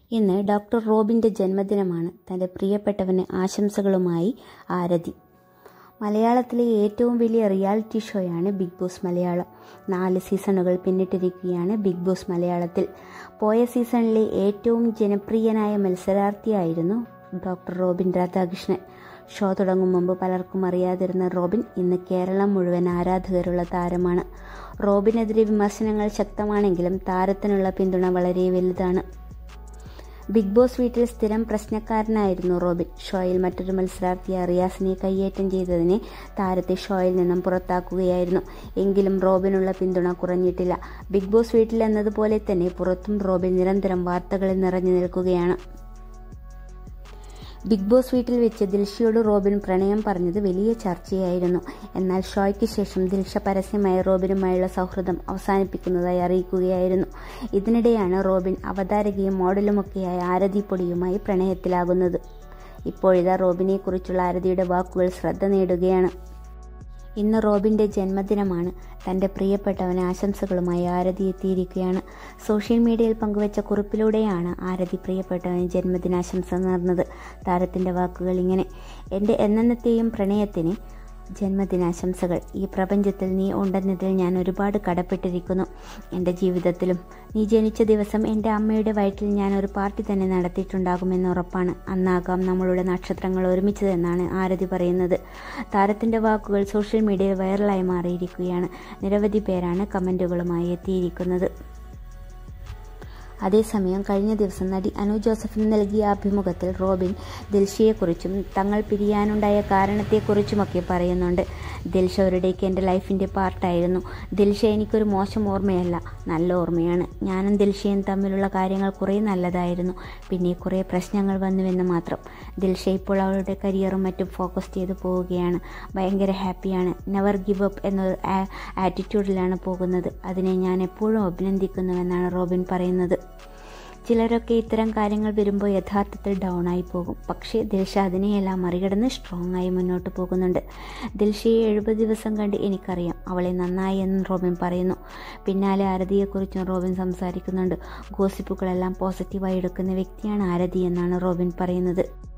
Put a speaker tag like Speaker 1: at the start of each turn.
Speaker 1: ഇന്ന് ഡോക്ടർ റോബിൻ്റെ ജന്മദിനമാണ് തൻ്റെ പ്രിയപ്പെട്ടവന് ആശംസകളുമായി ആരതി മലയാളത്തിലെ ഏറ്റവും വലിയ റിയാലിറ്റി ഷോയാണ് ബിഗ് ബോസ് മലയാളം നാല് സീസണുകൾ പിന്നിട്ടിരിക്കുകയാണ് ബിഗ് ബോസ് മലയാളത്തിൽ പോയ സീസണിലെ ഏറ്റവും ജനപ്രിയനായ മത്സരാർത്ഥിയായിരുന്നു ഡോക്ടർ റോബിൻ രാധാകൃഷ്ണൻ ഷോ തുടങ്ങും മുമ്പ് പലർക്കും അറിയാതിരുന്ന റോബിൻ ഇന്ന് കേരളം മുഴുവൻ ആരാധകരുള്ള താരമാണ് റോബിനെതിരെ വിമർശനങ്ങൾ ശക്തമാണെങ്കിലും താരത്തിനുള്ള പിന്തുണ വളരെ വലുതാണ് ബിഗ് ബോസ് വീട്ടിൽ സ്ഥിരം പ്രശ്നക്കാരനായിരുന്നു റോബിൻ ഷോയിൽ മറ്റൊരു മത്സരാർത്ഥിയായ റിയാസിനെ കയ്യേറ്റം ചെയ്തതിനെ താരത്തെ ഷോയിൽ നിന്നും പുറത്താക്കുകയായിരുന്നു എങ്കിലും റോബിനുള്ള പിന്തുണ കുറഞ്ഞിട്ടില്ല ബിഗ് ബോസ് വീട്ടിൽ എന്നതുപോലെ തന്നെ പുറത്തും റോബിൻ നിരന്തരം വാർത്തകളിൽ നിറഞ്ഞു നിൽക്കുകയാണ് ബിഗ് ബോസ് വീട്ടിൽ വെച്ച് ദിൽഷയോട് റോബിൻ പ്രണയം പറഞ്ഞത് വലിയ ചർച്ചയായിരുന്നു എന്നാൽ ഷോയ്ക്ക് ശേഷം ദിൽഷ പരസ്യമായി റോബിനുമായുള്ള സൗഹൃദം അവസാനിപ്പിക്കുന്നതായി അറിയിക്കുകയായിരുന്നു ഇതിനിടെയാണ് റോബിൻ അവതാരകയും മോഡലുമൊക്കെയായ ആരതി പൊടിയുമായി പ്രണയത്തിലാകുന്നത് ഇപ്പോഴിതാ റോബിനെക്കുറിച്ചുള്ള ആരതിയുടെ വാക്കുകൾ ശ്രദ്ധ നേടുകയാണ് ഇന്ന് റോബിൻ്റെ ജന്മദിനമാണ് തൻ്റെ പ്രിയപ്പെട്ടവന് ആശംസകളുമായി ആരതി എത്തിയിരിക്കുകയാണ് സോഷ്യൽ മീഡിയയിൽ പങ്കുവച്ച കുറിപ്പിലൂടെയാണ് ആരതി പ്രിയപ്പെട്ടവന് ജന്മദിനാശംസ നേർന്നത് താരത്തിൻ്റെ വാക്കുകൾ ഇങ്ങനെ എൻ്റെ എന്നത്തെയും പ്രണയത്തിന് ജന്മദിനാശംസകൾ ഈ പ്രപഞ്ചത്തിൽ നീ ഉണ്ടെന്നതിൽ ഞാൻ ഒരുപാട് കടപ്പെട്ടിരിക്കുന്നു എൻ്റെ ജീവിതത്തിലും നീ ജനിച്ച ദിവസം എൻ്റെ അമ്മയുടെ വയറ്റിൽ ഞാൻ ഒരു പാർട്ടി തന്നെ നടത്തിയിട്ടുണ്ടാകുമെന്ന് ഉറപ്പാണ് അന്നാകാം നമ്മളുടെ നക്ഷത്രങ്ങൾ ഒരുമിച്ചതെന്നാണ് ആരതി പറയുന്നത് താരത്തിൻ്റെ വാക്കുകൾ സോഷ്യൽ മീഡിയയിൽ വൈറലായി മാറിയിരിക്കുകയാണ് നിരവധി പേരാണ് കമൻറ്റുകളുമായി എത്തിയിരിക്കുന്നത് അതേസമയം കഴിഞ്ഞ ദിവസം നടി അനു ജോസഫിന് നൽകിയ അഭിമുഖത്തിൽ റോബിൻ ദിൽഷയെക്കുറിച്ചും തങ്ങൾ പിരിയാനുണ്ടായ കാരണത്തെക്കുറിച്ചുമൊക്കെ പറയുന്നുണ്ട് ദിൽഷ ഒരിടേക്ക് എൻ്റെ ലൈഫിൻ്റെ പാർട്ടായിരുന്നു ദിൽഷ എനിക്കൊരു മോശം ഓർമ്മയല്ല നല്ല ഓർമ്മയാണ് ഞാനും ദിൽഷയും തമ്മിലുള്ള കാര്യങ്ങൾ കുറേ നല്ലതായിരുന്നു പിന്നെ കുറേ പ്രശ്നങ്ങൾ വന്നുവെന്ന് മാത്രം ദിൽഷ ഇപ്പോൾ അവളുടെ കരിയറും മറ്റും ഫോക്കസ് ചെയ്ത് പോവുകയാണ് ഭയങ്കര ഹാപ്പിയാണ് നെവർ ഗിവ് അപ്പ് എന്നൊരു ആറ്റിറ്റ്യൂഡിലാണ് പോകുന്നത് അതിനെ ഞാൻ എപ്പോഴും അഭിനന്ദിക്കുന്നുവെന്നാണ് റോബിൻ പറയുന്നത് ചിലരൊക്കെ ഇത്തരം കാര്യങ്ങൾ വരുമ്പോൾ യഥാർത്ഥത്തിൽ ഡൗൺ ആയി പോകും പക്ഷേ ദിൽഷ അതിനെയെല്ലാം മറികടന്ന് സ്ട്രോങ് ആയി മുന്നോട്ട് പോകുന്നുണ്ട് ദിൽഷയെ എഴുപത് ദിവസം കണ്ട് എനിക്കറിയാം അവളെ നന്നായി എന്ന് റോബിൻ പറയുന്നു പിന്നാലെ ആരതിയെക്കുറിച്ചും റോബിൻ സംസാരിക്കുന്നുണ്ട് ഗോസിപ്പുകളെല്ലാം പോസിറ്റീവായി എടുക്കുന്ന വ്യക്തിയാണ് ആരതി എന്നാണ് റോബിൻ പറയുന്നത്